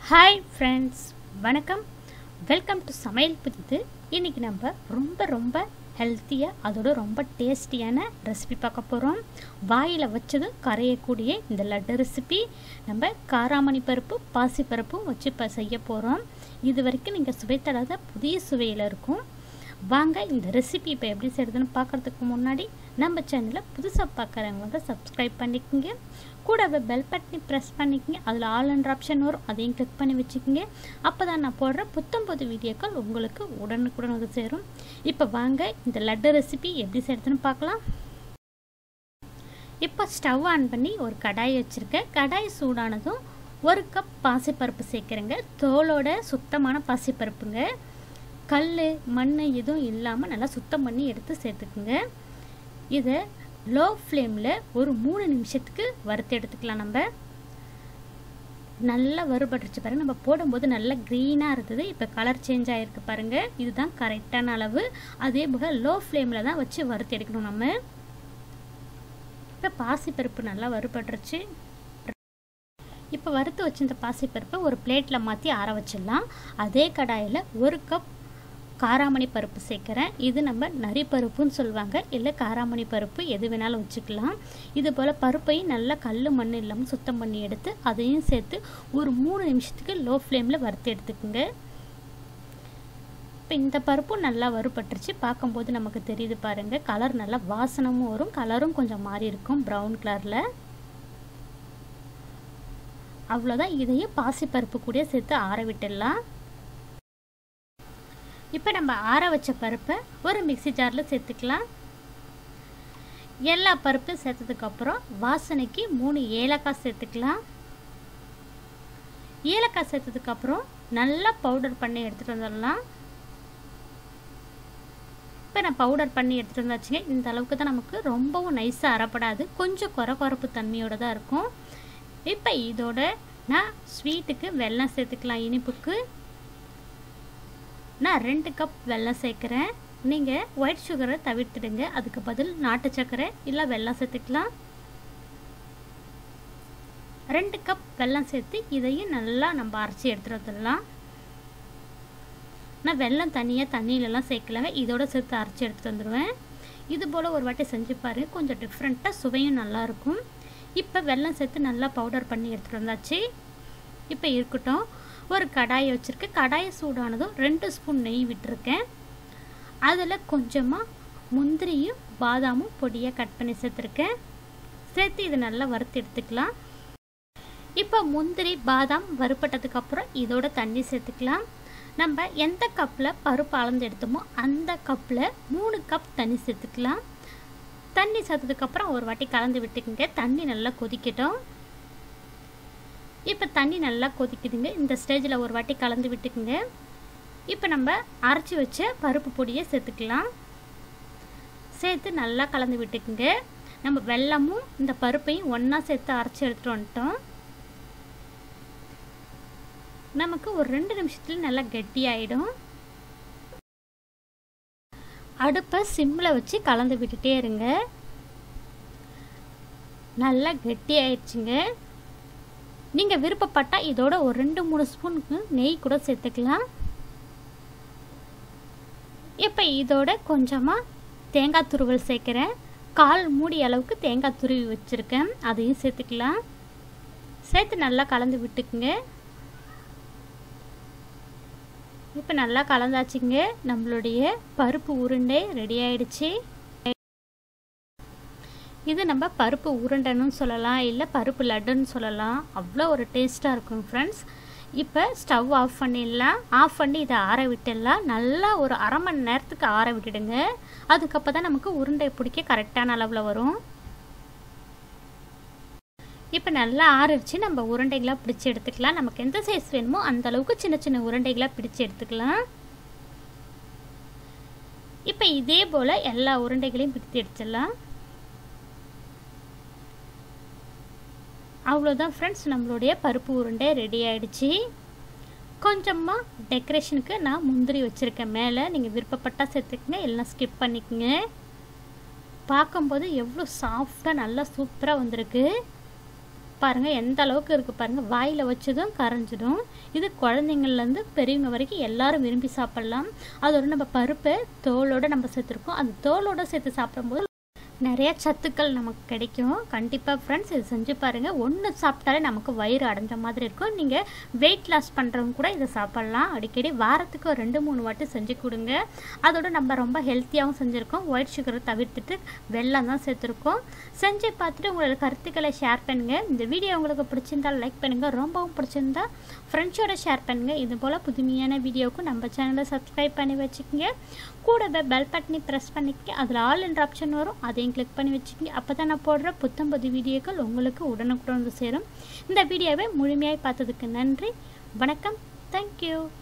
hi friends வணக்கம் welcome to சமையல் புதிது இன்றைக்கி நம்ம ரொம்ப ரொம்ப ஹெல்த்தியாக அதோட ரொம்ப டேஸ்டியான ரெசிபி பார்க்க போகிறோம் வாயில் வச்சதும் கரையக்கூடிய இந்த லட்டு ரெசிபி நம்ம காராமணி பருப்பு பாசி பருப்பும் வச்சு இப்போ செய்ய போகிறோம் இது வரைக்கும் நீங்கள் சுவைத்தடாத புதிய சுவையில் இருக்கும் வாங்க இந்த ரெசிபி இப்போ எப்படி செய்கிறதுன்னு பார்க்குறதுக்கு முன்னாடி நம்ம சேனலை புதுசாக பார்க்குறவங்க வந்து சப்ஸ்கிரைப் பண்ணிக்கோங்க கூடவே பெல் பட்டனி ப்ரெஸ் பண்ணிக்கோங்க அதில் ஆல் அண்ட் ஆப்ஷன் வரும் அதையும் கிளிக் பண்ணி வச்சுக்கோங்க அப்போ தான் நான் போடுற புத்தம் புது வீடியோக்கள் உங்களுக்கு உடனுக்குடன் வந்து சேரும் இப்போ வாங்க இந்த லட்டு ரெசிபி எப்படி செய்கிறதுன்னு பார்க்கலாம் இப்போ ஸ்டவ் ஆன் பண்ணி ஒரு கடாய் வச்சுருக்கேன் கடாய் சூடானதும் ஒரு கப் பாசிப்பருப்பு சேர்க்குறேங்க தோலோட சுத்தமான பாசிப்பருப்புங்க கல் மண் எதுவும் இல்லாமல் நல்லா சுத்தம் பண்ணி எடுத்து சேர்த்துக்குங்க இதை லோ ஃப்ளேமில் ஒரு மூணு நிமிஷத்துக்கு வறுத்து எடுத்துக்கலாம் நம்ம நல்லா வறுபட்டுருச்சு பாருங்கள் நம்ம போடும்போது நல்லா க்ரீனாக இருந்தது இப்போ கலர் சேஞ்ச் ஆகிருக்கு பாருங்கள் இதுதான் கரெக்டான அளவு அதே போல் லோ ஃப்ளேமில் தான் வச்சு வறுத்து எடுக்கணும் நம்ம இப்போ பாசிப்பருப்பு நல்லா வறுபட்டுருச்சு இப்போ வறுத்து வச்சிருந்த பாசிப்பருப்பை ஒரு பிளேட்டில் மாற்றி ஆற வச்சிடலாம் அதே கடாயில் ஒரு கப் காராமணி பருப்பு சேர்க்குறேன் இது நம்ம நரி பருப்புன்னு சொல்லுவாங்க இல்லை காராமணி பருப்பு எது வேணாலும் வச்சுக்கலாம் இது போல் பருப்பையும் நல்லா கல் மண் இல்லாமல் சுத்தம் பண்ணி எடுத்து அதையும் சேர்த்து ஒரு மூணு நிமிஷத்துக்கு லோ ஃப்ளேமில் வறுத்து எடுத்துக்குங்க இப்போ இந்த பருப்பும் நல்லா வறுபட்டுருச்சு பார்க்கும்போது நமக்கு தெரியுது பாருங்கள் கலர் நல்லா வாசனமும் வரும் கலரும் கொஞ்சம் மாறி இருக்கும் ப்ரௌன் கலரில் அவ்வளோதான் இதையும் பாசிப்பருப்பு கூட சேர்த்து ஆற விட்டுடலாம் இப்போ நம்ம ஆற வச்ச பருப்பை ஒரு மிக்சி ஜாரில் சேர்த்துக்கலாம் எல்லா பருப்பும் சேர்த்ததுக்கப்புறம் வாசனைக்கு மூணு ஏலக்காய் சேர்த்துக்கலாம் ஏலக்காய் சேர்த்ததுக்கப்புறம் நல்லா பவுடர் பண்ணி எடுத்துகிட்டு வந்துடலாம் இப்போ நான் பவுடர் பண்ணி எடுத்துகிட்டு வந்தாச்சுங்க இந்த அளவுக்கு தான் நமக்கு ரொம்பவும் நைஸாக அறப்படாது கொஞ்சம் குறை குறப்பு தன்மையோடு தான் இருக்கும் இப்போ இதோட நான் ஸ்வீட்டுக்கு வெல்லம் சேர்த்துக்கலாம் இனிப்புக்கு நான் ரெண்டு கப் வெல்லம் சேர்க்குறேன் நீங்கள் ஒயிட் சுகரை தவிர்த்துடுங்க அதுக்கு பதில் நாட்டு சர்க்கரை இல்லை வெல்லம் சேர்த்துக்கலாம் ரெண்டு கப் வெல்லம் சேர்த்து இதையும் நல்லா நம்ம அரைச்சி எடுத்துகிட்டு வந்துடலாம் நான் வெல்லம் தனியாக தண்ணியிலலாம் சேர்க்கலங்க இதோட சேர்த்து அரைச்சி எடுத்துகிட்டு வந்துடுவேன் இது போல் ஒரு வாட்டி செஞ்சு பாருங்க கொஞ்சம் டிஃப்ரெண்ட்டாக சுவையும் நல்லாயிருக்கும் இப்போ வெல்லம் சேர்த்து நல்லா பவுடர் பண்ணி எடுத்துகிட்டு வந்தாச்சு இப்போ இருக்கட்டும் ஒரு கடாயை வச்சுருக்கேன் கடாயை சூடானதும் ரெண்டு ஸ்பூன் நெய் விட்டுருக்கேன் அதில் கொஞ்சமாக முந்திரியும் பாதாமும் பொடியாக கட் பண்ணி சேர்த்துருக்கேன் சேர்த்து இதை நல்லா வறுத்து எடுத்துக்கலாம் இப்போ முந்திரி பாதாம் வறுப்பட்டதுக்கப்புறம் இதோட தண்ணி சேர்த்துக்கலாம் நம்ம எந்த கப்பில் பருப்பு அளந்து எடுத்தோமோ அந்த கப்பில் மூணு கப் தண்ணி சேர்த்துக்கலாம் தண்ணி சேர்த்ததுக்கப்புறம் ஒரு வாட்டி கலந்து விட்டுக்குங்க தண்ணி நல்லா கொதிக்கட்டும் இப்போ தண்ணி நல்லா கொதிக்குதுங்க இந்த ஸ்டேஜில் ஒரு வாட்டி கலந்து விட்டுக்குங்க இப்போ நம்ம அரைச்சி வச்ச பருப்பு பொடியை சேர்த்துக்கலாம் சேர்த்து நல்லா கலந்து விட்டுக்குங்க நம்ம வெல்லமும் இந்த பருப்பையும் ஒன்றா சேர்த்து அரைச்சி எடுத்துகிட்டு வந்துட்டோம் நமக்கு ஒரு ரெண்டு நிமிஷத்தில் நல்லா கெட்டியாயிடும் அடுப்பை சிம்மில் வச்சு கலந்து விட்டுட்டே இருங்க நல்லா கெட்டி ஆயிடுச்சுங்க நீங்கள் விருப்பப்பட்டால் இதோட ஒரு ரெண்டு மூணு ஸ்பூனுக்கு நெய் கூட சேர்த்துக்கலாம் இப்போ இதோட கொஞ்சமாக தேங்காய் துருவல் சேர்க்குறேன் கால் மூடி அளவுக்கு தேங்காய் துருவி வச்சுருக்கேன் அதையும் சேர்த்துக்கலாம் சேர்த்து நல்லா கலந்து விட்டுக்குங்க இப்போ நல்லா கலந்தாச்சுங்க நம்மளுடைய பருப்பு உருண்டை ரெடி ஆயிடுச்சு இது நம்ம பருப்பு உருண்டைன்னு சொல்லலாம் இல்லை பருப்பு லட்டுன்னு சொல்லலாம் அவ்வளோ ஒரு டேஸ்ட்டாக இருக்கும் ஃப்ரெண்ட்ஸ் இப்போ ஸ்டவ் ஆஃப் பண்ணிடலாம் ஆஃப் பண்ணி இதை ஆற விட்டுடலாம் நல்லா ஒரு அரை மணி நேரத்துக்கு ஆற விட்டுடுங்க அதுக்கப்புறம் தான் நமக்கு உருண்டை பிடிக்க கரெக்டான அளவில் வரும் இப்போ நல்லா ஆறிடுச்சு நம்ம உருண்டைகளாக பிடிச்சி எடுத்துக்கலாம் நமக்கு எந்த சைஸ் வேணுமோ அந்த அளவுக்கு சின்ன சின்ன உருண்டைகளாக பிடிச்சி எடுத்துக்கலாம் இப்போ இதே போல் எல்லா உருண்டைகளையும் பிடித்து எடுத்துடலாம் அவ்வளோதான் ஃப்ரெண்ட்ஸ் நம்மளுடைய பருப்பு உருண்டை ரெடி ஆகிடுச்சு கொஞ்சமாக டெக்கரேஷனுக்கு நான் முந்திரி வச்சுருக்கேன் மேலே நீங்கள் விருப்பப்பட்டால் சேர்த்துக்குங்க எல்லாம் ஸ்கிப் பண்ணிக்கோங்க பார்க்கும்போது எவ்வளோ சாஃப்டாக நல்லா சூப்பராக வந்திருக்கு பாருங்கள் எந்த அளவுக்கு இருக்குது பாருங்கள் வாயில் வச்சதும் கரைஞ்சிடும் இது குழந்தைங்கள்லேருந்து பெரியவங்க வரைக்கும் எல்லாரும் விரும்பி சாப்பிட்லாம் அதோட நம்ம பருப்பை தோலோடு நம்ம சேர்த்துருக்கோம் அந்த தோலோடு சேர்த்து சாப்பிடும்போது நிறைய சத்துக்கள் நமக்கு கிடைக்கும் கண்டிப்பாக ஃப்ரெண்ட்ஸ் இது செஞ்சு பாருங்கள் ஒன்று சாப்பிட்டாலே நமக்கு வயிறு அடைஞ்ச மாதிரி இருக்கும் நீங்கள் வெயிட் லாஸ் பண்ணுறவங்க கூட இதை சாப்பிட்லாம் அடிக்கடி வாரத்துக்கு ஒரு ரெண்டு மூணு வாட்டி செஞ்சு கொடுங்க அதோட நம்ம ரொம்ப ஹெல்த்தியாகவும் செஞ்சுருக்கோம் ஒயிட் சுகரை தவிர்த்துட்டு வெள்ளம் தான் சேர்த்துருக்கோம் செஞ்சு பார்த்துட்டு உங்களோட கருத்துக்களை ஷேர் பண்ணுங்கள் இந்த வீடியோ உங்களுக்கு பிடிச்சிருந்தால் லைக் பண்ணுங்கள் ரொம்பவும் பிடிச்சிருந்தா ஃப்ரெண்ட்ஸோட ஷேர் பண்ணுங்கள் இது போல் புதுமையான வீடியோவுக்கு நம்ம சேனலை சப்ஸ்கிரைப் பண்ணி வச்சுக்கோங்க கூடவே பெல் பட்டனி ப்ரெஸ் பண்ணிக்க அதில் ஆல் என்ற ஆப்ஷன் வரும் அதையும் கிளிக் பண்ணி வச்சுக்கோங்க அப்போ தான் நான் போடுற புத்தம் புது வீடியோக்கள் உங்களுக்கு உடனுக்குடன் வந்து சேரும் இந்த வீடியோவை முழுமையாக பார்த்ததுக்கு நன்றி வணக்கம் தேங்க்யூ